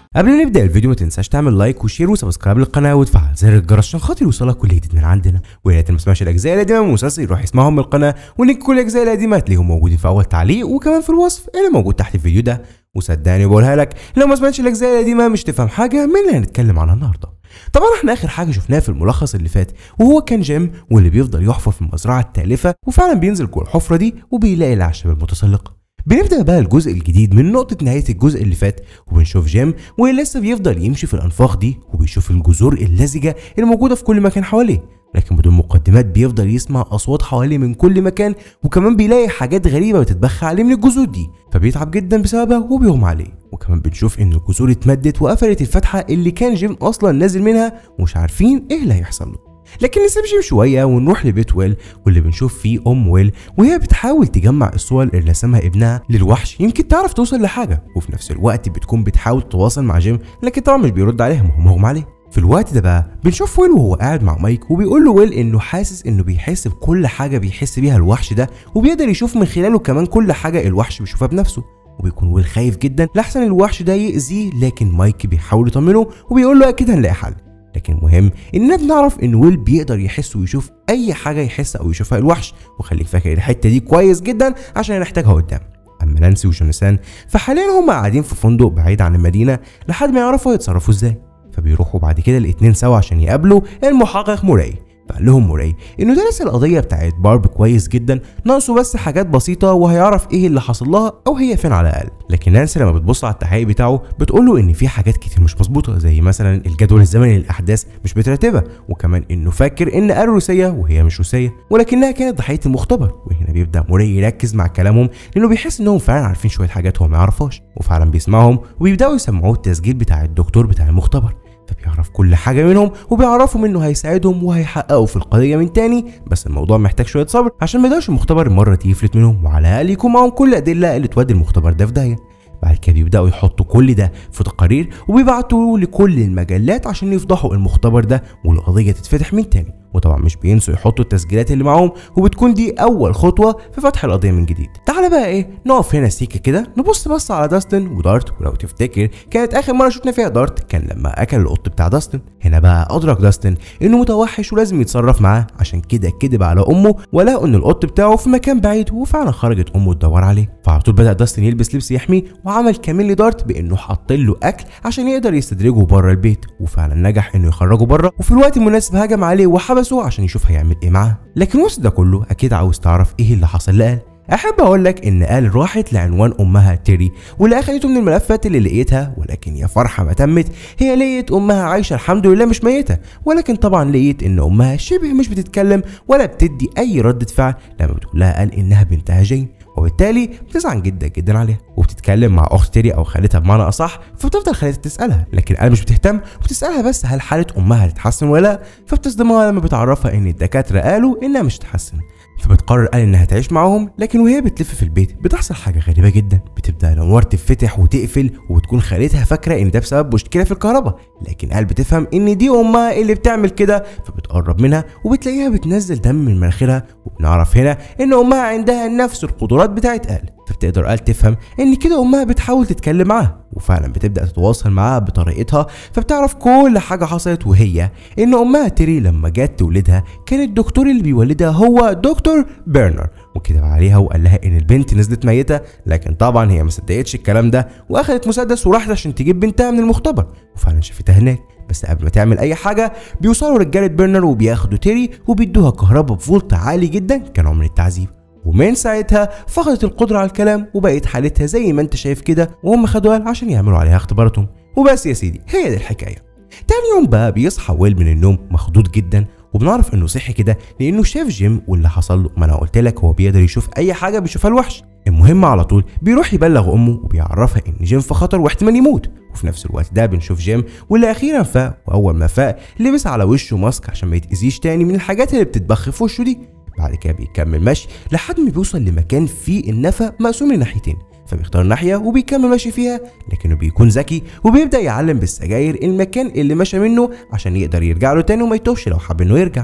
قبل ما نبدا الفيديو ما تنساش تعمل لايك وشير وسبسكرايب للقناه وتفعل زر الجرس عشان خاطر يوصلك كل جديد من عندنا ويا ريت ما تسمعش الاجزاء القديمه من المسلسل يروح يسمعهم من القناه ولينك كل الاجزاء القديمه هتلاقيهم موجودين في اول تعليق وكمان في الوصف اللي موجود تحت الفيديو ده وصدقني بقولها لك لو ما سمعتش الاجزاء القديمه مش تفهم حاجه من اللي هنتكلم عنها النهارده طبعا احنا اخر حاجه شفناها في الملخص اللي فات وهو كان جيم واللي بيفضل يحفر في المزرعه التالفه وفعلا بينزل جوه الحفره دي وبيلاقي الاعشاب المتسلقه بنبدا بقى الجزء الجديد من نقطه نهايه الجزء اللي فات وبنشوف جيم ولسه بيفضل يمشي في الانفاق دي وبيشوف الجذور اللزجه اللي موجوده في كل مكان حواليه لكن بدون مقدمات بيفضل يسمع اصوات حواليه من كل مكان وكمان بيلاقي حاجات غريبه بتتبخ عليه من الجذور دي فبيتعب جدا بسببها وبيغمى عليه وكمان بنشوف ان الجذور اتمدت وقفلت الفتحه اللي كان جيم اصلا نازل منها ومش عارفين ايه اللي هيحصل له لكن نسيب جيم شويه ونروح لبيت ويل واللي بنشوف فيه ام ويل وهي بتحاول تجمع الصور اللي رسمها ابنها للوحش يمكن تعرف توصل لحاجه وفي نفس الوقت بتكون بتحاول تتواصل مع جيم لكن طبعا مش بيرد عليها ما هو مغمى عليه في الوقت ده بقى بنشوف ويل وهو قاعد مع مايك وبيقول له ويل انه حاسس انه بيحس بكل حاجه بيحس بيها الوحش ده وبيقدر يشوف من خلاله كمان كل حاجه الوحش بيشوفها بنفسه وبيكون ويل خايف جدا لحسن الوحش ده يأذيه لكن مايك بيحاول يطمنه وبيقول له اكيد هنلاقي حل لكن المهم اننا بنعرف ان ويل بيقدر يحس ويشوف اي حاجه يحس او يشوفها الوحش وخليك فاكر الحته دي كويس جدا عشان نحتاجها قدام اما نانسي وجوناثان فحاليا هم قاعدين في فندق بعيد عن المدينه لحد ما يعرفوا يتصرفوا ازاي فبيروحوا بعد كده الاتنين سوا عشان يقابلوا المحقق موراي فقال لهم موراي انه درس القضيه بتاعت بارب كويس جدا ناقصه بس حاجات بسيطه وهيعرف ايه اللي حصل لها او هي فين على الاقل لكن نانسي لما بتبص على التحقيق بتاعه بتقول له ان في حاجات كتير مش مظبوطه زي مثلا الجدول الزمني للاحداث مش مترتبه وكمان انه فاكر ان قال روسيه وهي مش روسيه ولكنها كانت ضحيه المختبر وهنا بيبدا موراي يركز مع كلامهم لانه بيحس انهم فعلا عارفين شويه حاجات هو ما يعرفهاش وفعلا بيسمعهم وبيبداوا يسمعوه التسجيل بتاع الدكتور بتاع المختبر فبيعرف كل حاجة منهم وبيعرفوا منه هيساعدهم وهيحققوا في القضية من تاني بس الموضوع محتاج شوية صبر عشان ما يقدرش المختبر المرة دي يفلت منهم وعلى الأقل يكون معاهم كل الأدلة اللي تودي المختبر ده في داهية بعد كده بيبداوا يحطوا كل ده في تقارير وبيبعتوا لكل المجلات عشان يفضحوا المختبر ده والقضيه تتفتح من تاني وطبعا مش بينسوا يحطوا التسجيلات اللي معاهم وبتكون دي اول خطوه في فتح القضيه من جديد تعالى بقى ايه نقف هنا سيكه كده نبص بس على داستن ودارت ولو تفتكر كانت اخر مره شفنا فيها دارت كان لما اكل القط بتاع داستن هنا بقى ادرك داستن انه متوحش ولازم يتصرف معاه عشان كده كذب على امه ولقوا ان القط بتاعه في مكان بعيد وفعلا خرجت امه تدور عليه فعلى طول بدا داستن يلبس لبس يحميه وعمل كمان لدارت بانه حط له اكل عشان يقدر يستدرجه بره البيت وفعلا نجح انه يخرجه بره وفي الوقت المناسب هجم عليه وحبسه عشان يشوف هيعمل ايه معاه لكن وسط ده كله اكيد عاوز تعرف ايه اللي حصل لقال احب اقول لك ان قال راحت لعنوان امها تيري واللي اخدته من الملفات اللي لقيتها ولكن يا فرحه ما تمت هي لقيت امها عايشه الحمد لله مش ميته ولكن طبعا لقيت ان امها شبه مش بتتكلم ولا بتدي اي رده فعل لما بتقول لها قال انها بنتها جين وبالتالي بتزعل جدا جدا عليها وبتتكلم مع اخت تيري او خالتها بمعنى اصح فبتفضل خالتها تسالها لكن انا مش بتهتم وبتسالها بس هل حاله امها هتتحسن ولا لا فبتصدمها لما بتعرفها ان الدكاتره قالوا انها مش هتتحسن فبتقرر قال انها تعيش معاهم لكن وهي بتلف في البيت بتحصل حاجه غريبه جدا بتبدا الانوار تتفتح وتقفل وبتكون خالتها فاكره ان ده بسبب مشكله في الكهرباء لكن قال بتفهم ان دي امها اللي بتعمل كده فبتقرب منها وبتلاقيها بتنزل دم من مناخيرها وبنعرف هنا ان امها عندها نفس القدرات بتاعت قال فبتقدر قال تفهم ان كده امها بتحاول تتكلم معاها وفعلا بتبدا تتواصل معاها بطريقتها فبتعرف كل حاجه حصلت وهي ان امها تيري لما جت تولدها كان الدكتور اللي بيولدها هو دكتور بيرنر وكتب عليها وقال لها ان البنت نزلت ميته لكن طبعا هي ما صدقتش الكلام ده واخدت مسدس وراحت عشان تجيب بنتها من المختبر وفعلا شافتها هناك بس قبل ما تعمل اي حاجه بيوصلوا رجاله بيرنر وبياخدوا تيري وبيدوها كهرباء بفولت عالي جدا كنوع من التعذيب ومن ساعتها فقدت القدرة على الكلام وبقت حالتها زي ما انت شايف كده وهم خدوها عشان يعملوا عليها اختباراتهم وبس يا سيدي هي دي الحكاية تاني يوم بقى بيصحى ويل من النوم مخضوض جدا وبنعرف انه صحي كده لانه شاف جيم واللي حصل له ما انا قلت لك هو بيقدر يشوف اي حاجه بيشوفها الوحش المهم على طول بيروح يبلغ امه وبيعرفها ان جيم في خطر واحتمال يموت وفي نفس الوقت ده بنشوف جيم واللي اخيرا فاق واول ما فاق لبس على وشه ماسك عشان ما يتاذيش تاني من الحاجات اللي بتتبخ في وشه دي بعد كده بيكمل مشي لحد ما بيوصل لمكان فيه النفق مقسوم لناحيتين فبيختار ناحية وبيكمل ماشي فيها لكنه بيكون ذكي وبيبدأ يعلم بالسجاير المكان اللي مشى منه عشان يقدر يرجع له تاني وما يتوهش لو حب انه يرجع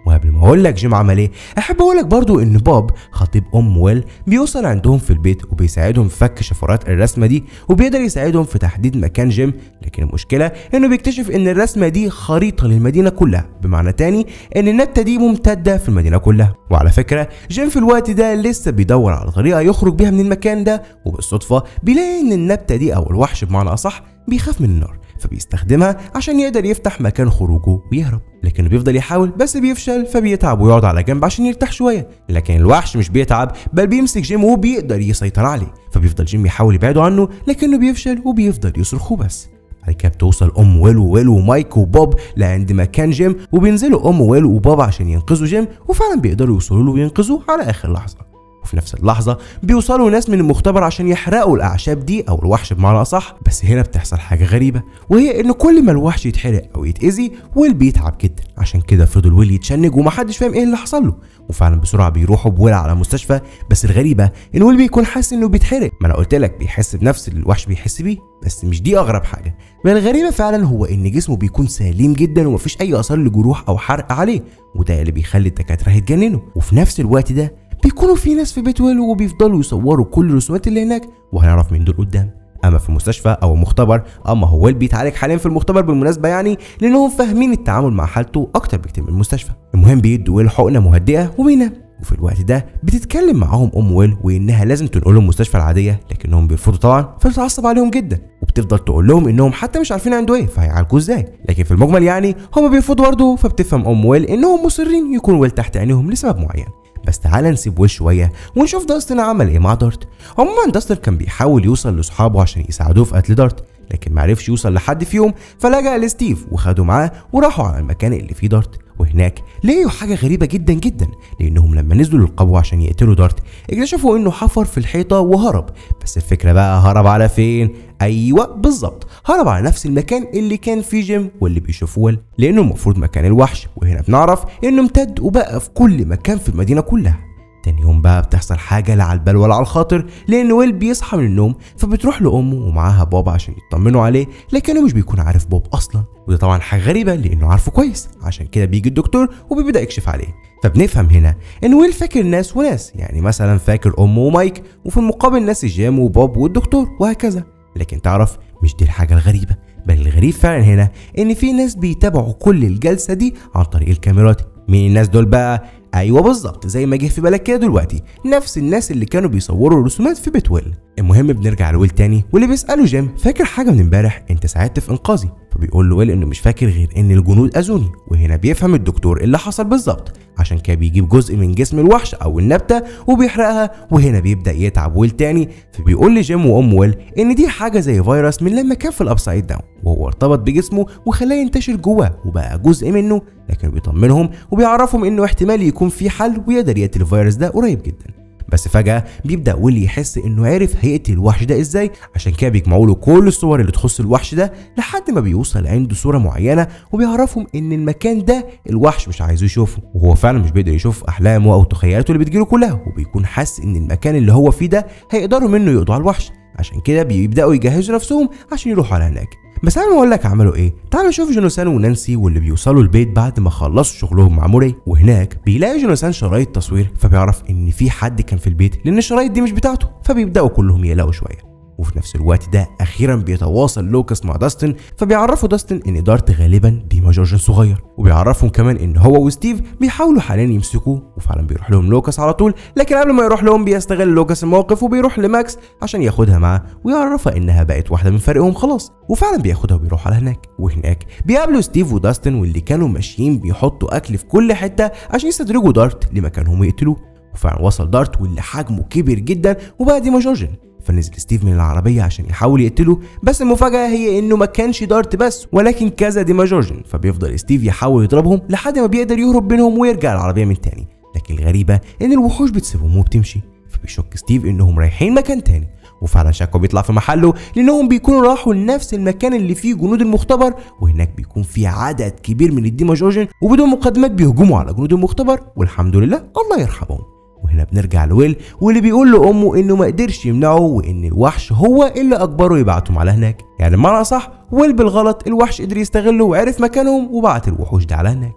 وقبل ما اقول لك جيم عمل ايه احب اقول لك برضو ان بوب خطيب ام ويل بيوصل عندهم في البيت وبيساعدهم في فك شفرات الرسمه دي وبيقدر يساعدهم في تحديد مكان جيم لكن المشكله انه بيكتشف ان الرسمه دي خريطه للمدينه كلها بمعنى تاني ان النبته دي ممتده في المدينه كلها وعلى فكره جيم في الوقت ده لسه بيدور على طريقه يخرج بيها من المكان ده وبالصدفه بيلاقي ان النبته دي او الوحش بمعنى اصح بيخاف من النار فبيستخدمها عشان يقدر يفتح مكان خروجه ويهرب لكنه بيفضل يحاول بس بيفشل فبيتعب ويقعد على جنب عشان يرتاح شويه لكن الوحش مش بيتعب بل بيمسك جيم وبيقدر يسيطر عليه فبيفضل جيم يحاول يبعده عنه لكنه بيفشل وبيفضل يصرخه بس بعد كده بتوصل ام ويل وويل ومايك وبوب لعند مكان جيم وبينزلوا ام ويل وبوب عشان ينقذوا جيم وفعلا بيقدروا يوصلوا له وينقذوه على اخر لحظه وفي نفس اللحظة بيوصلوا ناس من المختبر عشان يحرقوا الأعشاب دي أو الوحش بمعنى أصح بس هنا بتحصل حاجة غريبة وهي إن كل ما الوحش يتحرق أو يتأذي ويل بيتعب جدا عشان كده فضل ويل يتشنج ومحدش فاهم إيه اللي حصل له وفعلا بسرعة بيروحوا بويل على مستشفى بس الغريبة إن ويل بيكون حاسس إنه بيتحرق ما أنا قلت لك بيحس بنفس اللي الوحش بيحس بيه بس مش دي أغرب حاجة بل الغريبة فعلا هو إن جسمه بيكون سليم جدا ومفيش أي آثار لجروح أو حرق عليه وده اللي بيخلي الدكاترة يتجننوا وفي نفس الوقت ده بيكونوا في ناس في بيت ويل وبيفضلوا يصوروا كل الرسومات اللي هناك وهنعرف مين دول قدام اما في المستشفى او المختبر اما هو ويل بيتعالج حاليا في المختبر بالمناسبه يعني لانهم فاهمين التعامل مع حالته اكتر بكتير من المستشفى المهم بيدوا ويل حقنه مهدئه وبينام وفي الوقت ده بتتكلم معاهم ام ويل وانها لازم تنقلهم المستشفى العاديه لكنهم بيرفضوا طبعا فبتتعصب عليهم جدا وبتفضل تقول لهم انهم حتى مش عارفين عنده ايه فهيعالجوه ازاي لكن في المجمل يعني هم بيرفضوا برضه فبتفهم ام ويل انهم مصرين يكون ويل تحت عينيهم لسبب معين بس تعال نسيب ويل شويه ونشوف داستن عمل ايه مع دارت عموما داستن كان بيحاول يوصل لاصحابه عشان يساعدوه في قتل دارت لكن معرفش يوصل لحد فيهم فلجأ لستيف وخدوا معاه وراحوا على المكان اللي فيه دارت وهناك لقيوا حاجة غريبة جدا جدا لأنهم لما نزلوا للقبو عشان يقتلوا دارت اكتشفوا إنه حفر في الحيطة وهرب بس الفكرة بقى هرب على فين؟ أيوة بالظبط هرب على نفس المكان اللي كان فيه جيم واللي بيشوفوه لأنه المفروض مكان الوحش وهنا بنعرف إنه امتد وبقى في كل مكان في المدينة كلها تاني يوم بقى بتحصل حاجة لا على البال ولا على الخاطر لأن ويل بيصحى من النوم فبتروح لأمه ومعاها بابا عشان يطمنوا عليه لكنه مش بيكون عارف بوب أصلا وده طبعا حاجة غريبة لأنه عارفه كويس عشان كده بيجي الدكتور وبيبدأ يكشف عليه فبنفهم هنا ان ويل فاكر ناس وناس يعني مثلا فاكر امه ومايك وفي المقابل ناس جيم وبوب والدكتور وهكذا لكن تعرف مش دي الحاجة الغريبة بل الغريب فعلا هنا ان في ناس بيتابعوا كل الجلسة دي عن طريق الكاميرات مين الناس دول بقى ايوه بالظبط زي ما جه في بالك كده دلوقتي نفس الناس اللي كانوا بيصوروا الرسومات في بيت ويل المهم بنرجع لويل تاني واللي بيساله جيم فاكر حاجه من امبارح انت ساعدت في انقاذي فبيقول له ويل انه مش فاكر غير ان الجنود اذوني وهنا بيفهم الدكتور اللي حصل بالظبط عشان كده بيجيب جزء من جسم الوحش او النبته وبيحرقها وهنا بيبدا يتعب ويل تاني فبيقول لجيم وام ويل ان دي حاجه زي فيروس من لما كان في الابسايد داون وهو ارتبط بجسمه وخلاه ينتشر جواه وبقى جزء منه لكن بيطمنهم وبيعرفهم انه احتمال يكون في حل ويقدر يقتل الفيروس ده قريب جدا بس فجأة بيبدأ ويلي يحس إنه عرف هيقتل الوحش ده إزاي عشان كده بيجمعوا له كل الصور اللي تخص الوحش ده لحد ما بيوصل عنده صورة معينة وبيعرفهم إن المكان ده الوحش مش عايزه يشوفه وهو فعلا مش بيقدر يشوف أحلامه أو تخيلاته اللي بتجيله كلها وبيكون حاسس إن المكان اللي هو فيه ده هيقدروا منه يقضوا على الوحش عشان كده بيبدأوا يجهزوا نفسهم عشان يروحوا على هناك بس انا اقول لك عملوا ايه تعالوا نشوف جوناثان ونانسي واللي بيوصلوا البيت بعد ما خلصوا شغلهم مع موري وهناك بيلاقي جوناثان شرايط تصوير فبيعرف ان في حد كان في البيت لان الشرايط دي مش بتاعته فبيبداوا كلهم يقلقوا شويه وفي نفس الوقت ده اخيرا بيتواصل لوكاس مع داستن فبيعرفوا داستن ان دارت غالبا ديما جورجن صغير وبيعرفهم كمان ان هو وستيف بيحاولوا حاليا يمسكوه وفعلا بيروح لهم لوكاس على طول لكن قبل ما يروح لهم بيستغل لوكاس الموقف وبيروح لماكس عشان ياخدها معاه ويعرفها انها بقت واحده من فريقهم خلاص وفعلا بياخدها وبيروح على هناك وهناك بيقابلوا ستيف وداستن واللي كانوا ماشيين بيحطوا اكل في كل حته عشان يستدرجوا دارت لمكانهم ويقتلوه وفعلا وصل دارت واللي حجمه كبر جدا وبقى ديما جورجن فنزل ستيف من العربية عشان يحاول يقتله بس المفاجأة هي انه ما كانش دارت بس ولكن كذا ديما جورجن فبيفضل ستيف يحاول يضربهم لحد ما بيقدر يهرب بينهم ويرجع العربية من تاني لكن الغريبة ان الوحوش بتسيبهم وبتمشي فبيشك ستيف انهم رايحين مكان تاني وفعلا شكه بيطلع في محله لانهم بيكونوا راحوا لنفس المكان اللي فيه جنود المختبر وهناك بيكون في عدد كبير من الديما جورجن وبدون مقدمات بيهجموا على جنود المختبر والحمد لله الله يرحمهم وهنا بنرجع لويل واللي بيقول لامه انه ما قدرش يمنعه وان الوحش هو اللي اجبره يبعتهم على هناك يعني بمعنى صح ويل بالغلط الوحش قدر يستغله وعرف مكانهم وبعت الوحوش ده على هناك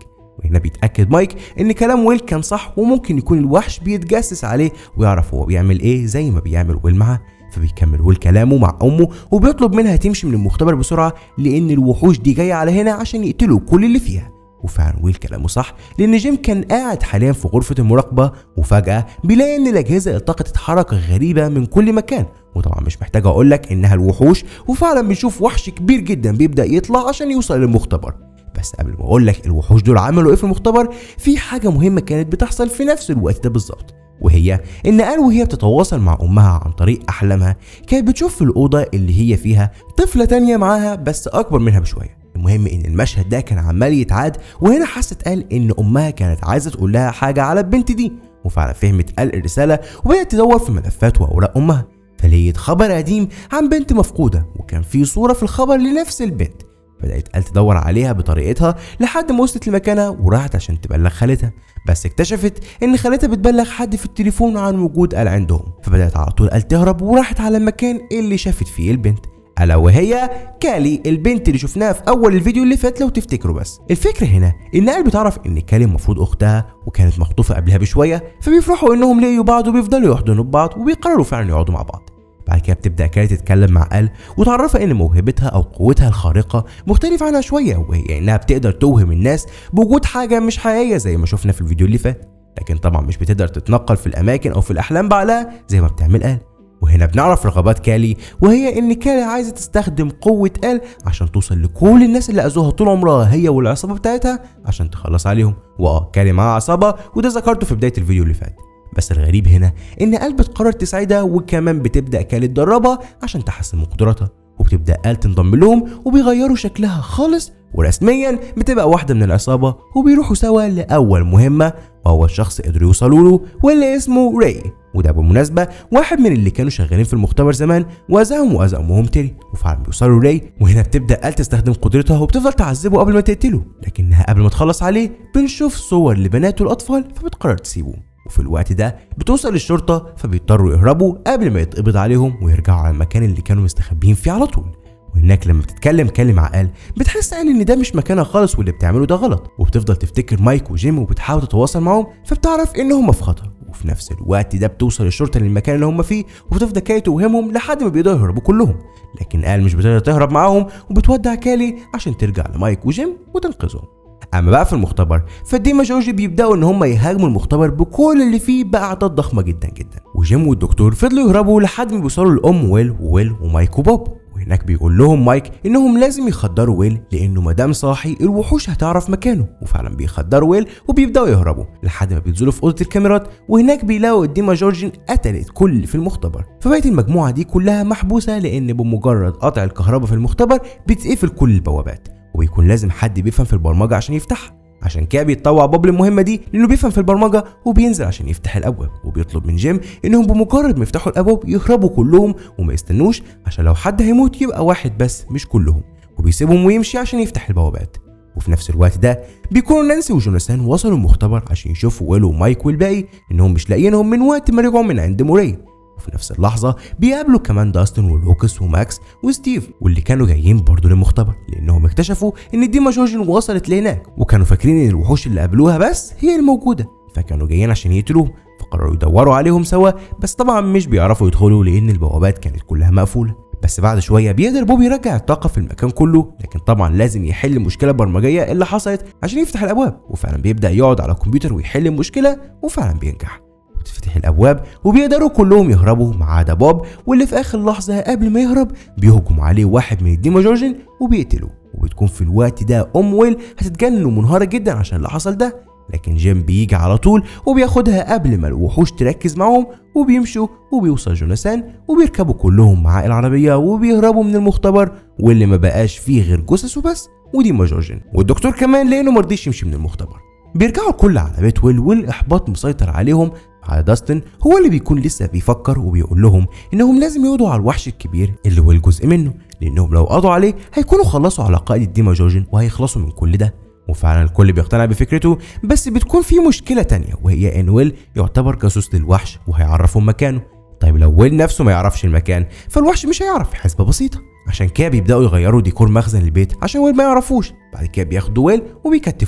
وهنا بيتاكد مايك ان كلام ويل كان صح وممكن يكون الوحش بيتجسس عليه ويعرف هو بيعمل ايه زي ما بيعمل ويل معاه فبيكمل ويل كلامه مع امه وبيطلب منها تمشي من المختبر بسرعه لان الوحوش دي جايه على هنا عشان يقتلوا كل اللي فيها وفعلا ويل كلامه صح لان جيم كان قاعد حاليا في غرفه المراقبه وفجاه بيلاقي ان الاجهزه التقطت حركه غريبه من كل مكان وطبعا مش محتاج اقول لك انها الوحوش وفعلا بنشوف وحش كبير جدا بيبدا يطلع عشان يوصل للمختبر بس قبل ما اقول لك الوحوش دول عملوا ايه في المختبر في حاجه مهمه كانت بتحصل في نفس الوقت ده بالظبط وهي ان قال وهي بتتواصل مع امها عن طريق احلامها كانت بتشوف في الاوضه اللي هي فيها طفله تانية معاها بس اكبر منها بشويه المهم ان المشهد ده كان عمال يتعاد وهنا حست قال ان امها كانت عايزه تقول لها حاجه على البنت دي وفعلا فهمت قال الرساله وبدات تدور في ملفات واوراق امها فلقيت خبر قديم عن بنت مفقوده وكان في صوره في الخبر لنفس البنت بدأت قال تدور عليها بطريقتها لحد ما وصلت لمكانها وراحت عشان تبلغ خالتها بس اكتشفت ان خالتها بتبلغ حد في التليفون عن وجود قال عندهم فبدأت على طول قال تهرب وراحت على المكان اللي شافت فيه البنت الا وهي كالي البنت اللي شفناها في اول الفيديو اللي فات لو تفتكروا بس الفكره هنا ان قال بتعرف ان كالي المفروض اختها وكانت مخطوفه قبلها بشويه فبيفرحوا انهم لقيوا بعض وبيفضلوا يحضنوا ببعض وبيقرروا فعلا يقعدوا مع بعض بعد كده بتبدا كالي تتكلم مع ال وتعرفها ان موهبتها او قوتها الخارقه مختلفه عنها شويه وهي انها بتقدر توهم الناس بوجود حاجه مش حقيقيه زي ما شفنا في الفيديو اللي فات لكن طبعا مش بتقدر تتنقل في الاماكن او في الاحلام بعقلها زي ما بتعمل ال وهنا بنعرف رغبات كالي وهي ان كالي عايزه تستخدم قوه ال عشان توصل لكل الناس اللي اذوها طول عمرها هي والعصابه بتاعتها عشان تخلص عليهم واه كالي معاها عصابه وده ذكرته في بدايه الفيديو اللي فات بس الغريب هنا ان ال بتقرر تساعدها وكمان بتبدا كالي تدربها عشان تحسن من قدراتها وبتبدا ال تنضم لهم وبيغيروا شكلها خالص ورسميا بتبقى واحده من العصابه وبيروحوا سوا لاول مهمه وهو الشخص قدروا يوصلوا له واللي اسمه راي وده بالمناسبة واحد من اللي كانوا شغالين في المختبر زمان وأذاهم وأذى أمهم تيري وفعلا بيوصلوا راي وهنا بتبدأ آل تستخدم قدرتها وبتفضل تعذبه قبل ما تقتله لكنها قبل ما تخلص عليه بنشوف صور لبنات والأطفال فبتقرر تسيبه وفي الوقت ده بتوصل الشرطة فبيضطروا يهربوا قبل ما يتقبض عليهم ويرجعوا على المكان اللي كانوا مستخبيين فيه على طول وهناك لما بتتكلم كلمة مع آل بتحس آل إن ده مش مكانها خالص واللي بتعمله ده غلط وبتفضل تفتكر مايك وجيم وبتحاول تتواصل معاهم فبتعرف إن هم في خطر وفي نفس الوقت ده بتوصل الشرطة للمكان اللي هم فيه وبتفضل كالي توهمهم لحد ما بيقدروا يهربوا كلهم لكن آل مش بتقدر تهرب معاهم وبتودع كالي عشان ترجع لمايك وجيم وتنقذهم اما بقى في المختبر فديما جورجي بيبداوا ان هم يهاجموا المختبر بكل اللي فيه باعداد ضخمه جدا جدا وجيم والدكتور فضلوا يهربوا لحد ما بيوصلوا لام ويل وويل ومايك وبوب وهناك بيقول لهم مايك انهم لازم يخدروا ويل لانه مادام صاحي الوحوش هتعرف مكانه وفعلا بيخدروا ويل وبيبداوا يهربوا لحد ما بينزلوا في اوضه الكاميرات وهناك بيلاقوا ديما جورجين قتلت كل اللي في المختبر فبقت المجموعه دي كلها محبوسه لان بمجرد قطع الكهرباء في المختبر بتقفل كل البوابات وبيكون لازم حد بيفهم في البرمجه عشان يفتحها عشان كده بيتطوع بوب للمهمة دي لأنه بيفهم في البرمجة وبينزل عشان يفتح الأبواب وبيطلب من جيم إنهم بمجرد ما يفتحوا الأبواب يهربوا كلهم وما يستنوش عشان لو حد هيموت يبقى واحد بس مش كلهم وبيسيبهم ويمشي عشان يفتح البوابات وفي نفس الوقت ده بيكونوا نانسي وجوناثان وصلوا المختبر عشان يشوفوا ويل ومايك والباقي إنهم مش لاقيينهم من وقت ما رجعوا من عند موراي وفي نفس اللحظة بيقابلوا كمان داستن ولوكس وماكس وستيف واللي كانوا جايين برضه للمختبر لأنهم اكتشفوا إن ديما جورجن وصلت لهناك وكانوا فاكرين إن الوحوش اللي قابلوها بس هي الموجودة فكانوا جايين عشان يقتلوهم فقرروا يدوروا عليهم سوا بس طبعا مش بيعرفوا يدخلوا لأن البوابات كانت كلها مقفولة بس بعد شوية بيقدر بوب يرجع الطاقة في المكان كله لكن طبعا لازم يحل المشكلة البرمجية اللي حصلت عشان يفتح الأبواب وفعلا بيبدأ يقعد على الكمبيوتر ويحل المشكلة وفعلا بينجح بتفتح الابواب وبيقدروا كلهم يهربوا ما عدا بوب واللي في اخر لحظه قبل ما يهرب بيهجم عليه واحد من الديما جورجن وبيقتله وبتكون في الوقت ده ام ويل هتتجنن ومنهاره جدا عشان اللي حصل ده لكن جيم بيجي على طول وبياخدها قبل ما الوحوش تركز معاهم وبيمشوا وبيوصل جوناثان وبيركبوا كلهم معاه العربيه وبيهربوا من المختبر واللي ما بقاش فيه غير جثث وبس وديما جورجن والدكتور كمان لانه مرضيش يمشي من المختبر بيرجعوا الكل على بيت ويل والاحباط مسيطر عليهم على داستن هو اللي بيكون لسه بيفكر وبيقول لهم انهم لازم يقضوا على الوحش الكبير اللي هو الجزء منه لانهم لو قضوا عليه هيكونوا خلصوا على قائد الديما جورجن وهيخلصوا من كل ده وفعلا الكل بيقتنع بفكرته بس بتكون في مشكلة تانية وهي ان ويل يعتبر جاسوس للوحش وهيعرفهم مكانه طيب لو ويل نفسه ما يعرفش المكان فالوحش مش هيعرف حسبة بسيطة عشان كده بيبدأوا يغيروا ديكور مخزن البيت عشان ويل ما يعرفوش بعد كده بياخدوا ويل وبيكتفوه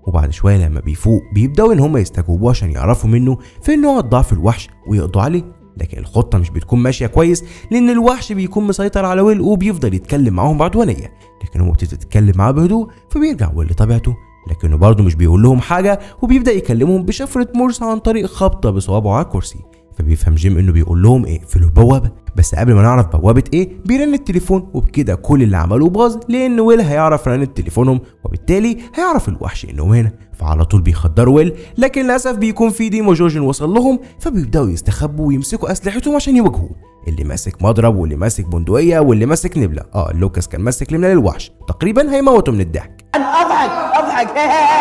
وبعد شويه لما بيفوق بيبداوا ان هم يستجوبوا عشان يعرفوا منه فين نوع ضعف الوحش ويقضوا عليه لكن الخطه مش بتكون ماشيه كويس لان الوحش بيكون مسيطر على ويل وبيفضل يتكلم معاهم بعدوانيه لكن هو بتبتدي تتكلم معاه بهدوء فبيرجع ويل لطبيعته لكنه برضه مش بيقول لهم حاجه وبيبدا يكلمهم بشفره مورس عن طريق خبطه بصوابعه على الكرسي فبيفهم جيم انه بيقول لهم ايه اقفلوا البوابه بس قبل ما نعرف بوابه ايه بيرن التليفون وبكده كل اللي عملوه باظ لان ويل هيعرف رن تليفونهم وبالتالي هيعرف الوحش انهم هنا فعلى طول بيخدروا ويل لكن للاسف بيكون في ديمو جورجن وصل لهم فبيبداوا يستخبوا ويمسكوا اسلحتهم عشان يواجهوه اللي ماسك مضرب واللي ماسك بندقيه واللي ماسك نبله اه لوكاس كان ماسك نبله للوحش تقريبا هيموتوا من الضحك انا اضحك اضحك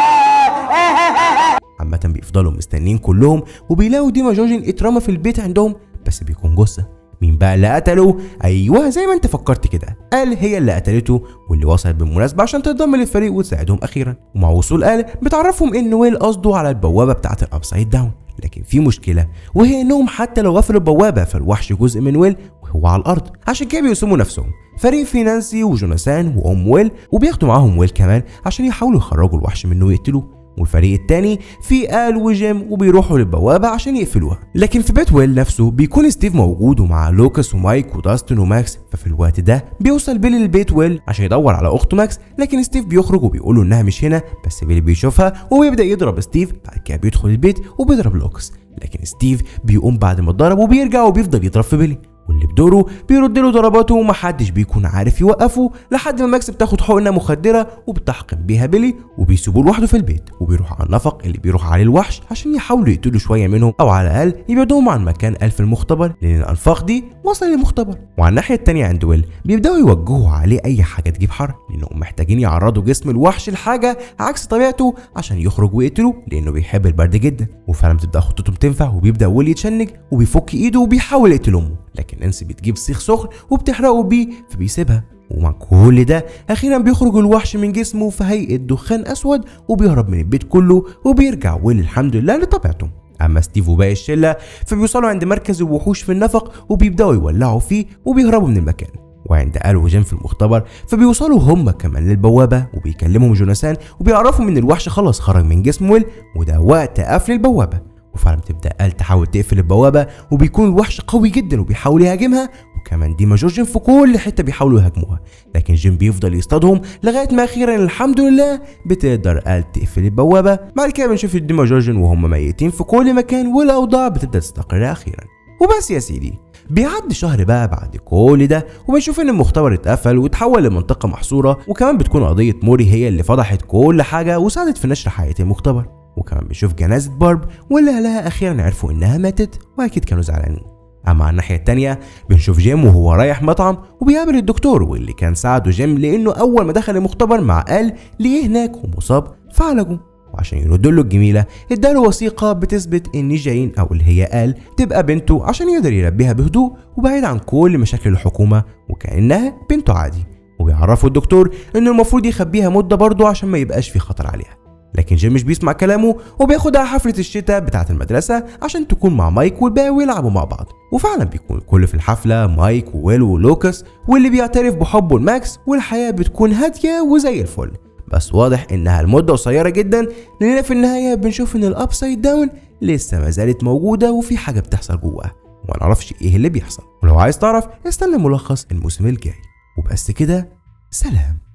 عامة بيفضلوا مستنيين كلهم وبيلاقوا ديما جورجن اترمى في البيت عندهم بس بيكون جثة مين بقى اللي قتله؟ ايوه زي ما انت فكرت كده قال هي اللي قتلته واللي وصلت بالمناسبة عشان تنضم للفريق وتساعدهم اخيرا ومع وصول قال بتعرفهم ان ويل قصده على البوابة بتاعة الابسايد داون لكن في مشكلة وهي انهم حتى لو غفلوا البوابة فالوحش جزء من ويل وهو على الارض عشان كده بيقسموا نفسهم فريق في نانسي وجوناثان وام ويل وبياخدوا معاهم ويل كمان عشان يحاولوا يخرجوا الوحش منه ويقتلوه والفريق التاني في آل وجيم وبيروحوا للبوابة عشان يقفلوها لكن في بيت ويل نفسه بيكون ستيف موجود ومع لوكاس ومايك وداستن وماكس ففي الوقت ده بيوصل بيلي لبيت ويل عشان يدور على أخته ماكس لكن ستيف بيخرج وبيقول له إنها مش هنا بس بيلي بيشوفها وبيبدأ يضرب ستيف بعد كده بيدخل البيت وبيضرب لوكاس لكن ستيف بيقوم بعد ما اتضرب وبيرجع وبيفضل يضرب في بيلي واللي بدوره بيرد له ضرباته ومحدش بيكون عارف يوقفه لحد ما ماكس بتاخد حقنه مخدره وبتحقن بيها بيلي وبيسيبوه لوحده في البيت وبيروح على النفق اللي بيروح عليه الوحش عشان يحاولوا يقتلوا شويه منهم او على الاقل يبعدوهم عن مكان الف المختبر لان الانفاق دي وصل للمختبر وعلى الناحيه التانيه عند ويل بيبداوا يوجهوا عليه اي حاجه تجيب حر لانهم محتاجين يعرضوا جسم الوحش لحاجه عكس طبيعته عشان يخرج ويقتله لانه بيحب البرد جدا وفعلا بتبدا خطتهم تنفع وبيبدا ويل يتشنج وبيفك ايده وبيحاول يقتل امه لكن نانسي بتجيب سيخ سخن وبتحرقه بيه فبيسيبها ومع كل ده اخيرا بيخرج الوحش من جسمه في هيئه دخان اسود وبيهرب من البيت كله وبيرجع ويل الحمد لله لطبيعته اما ستيف وباقي الشله فبيوصلوا عند مركز الوحوش في النفق وبيبداوا يولعوا فيه وبيهربوا من المكان وعند آل وجيم في المختبر فبيوصلوا هم كمان للبوابة وبيكلمهم جوناثان وبيعرفوا ان الوحش خلاص خرج من جسم ويل وده وقت قفل البوابة وفعلا بتبدا آل تحاول تقفل البوابة وبيكون الوحش قوي جدا وبيحاول يهاجمها وكمان ديما جورجن في كل حتة بيحاولوا يهاجموها لكن جيم بيفضل يصطادهم لغاية ما أخيرا الحمد لله بتقدر آل تقفل البوابة بعد كده بنشوف ديما جورجن وهم ميتين في كل مكان والأوضاع بتبدأ تستقر أخيرا وبس يا سيدي بيعدي شهر بقى بعد كل ده وبنشوف ان المختبر اتقفل واتحول لمنطقه محصوره وكمان بتكون قضيه موري هي اللي فضحت كل حاجه وساعدت في نشر حقيقه المختبر وكمان بنشوف جنازه بارب واللي اهلها اخيرا عرفوا انها ماتت واكيد كانوا زعلانين اما على الناحيه التانية بنشوف جيم وهو رايح مطعم وبيقابل الدكتور واللي كان ساعده جيم لانه اول ما دخل المختبر مع قال ليه هناك ومصاب فعالجه وعشان يرد له الجميلة اداله وثيقة بتثبت ان جين او اللي هي قال تبقى بنته عشان يقدر يربيها بهدوء وبعيد عن كل مشاكل الحكومة وكأنها بنته عادي وبيعرفوا الدكتور انه المفروض يخبيها مدة برضه عشان ما يبقاش في خطر عليها لكن جيم مش بيسمع كلامه وبياخدها حفلة الشتاء بتاعة المدرسة عشان تكون مع مايك والباقي ويلعبوا مع بعض وفعلا بيكون الكل في الحفلة مايك وويل ولوكاس واللي بيعترف بحبه لماكس والحياة بتكون هادية وزي الفل بس واضح انها المدة قصيرة جدا لاننا في النهاية بنشوف ان الابسايد داون لسه ما زالت موجودة وفي حاجة بتحصل جواها وما نعرفش ايه اللي بيحصل ولو عايز تعرف استنى ملخص الموسم الجاي وبس كده سلام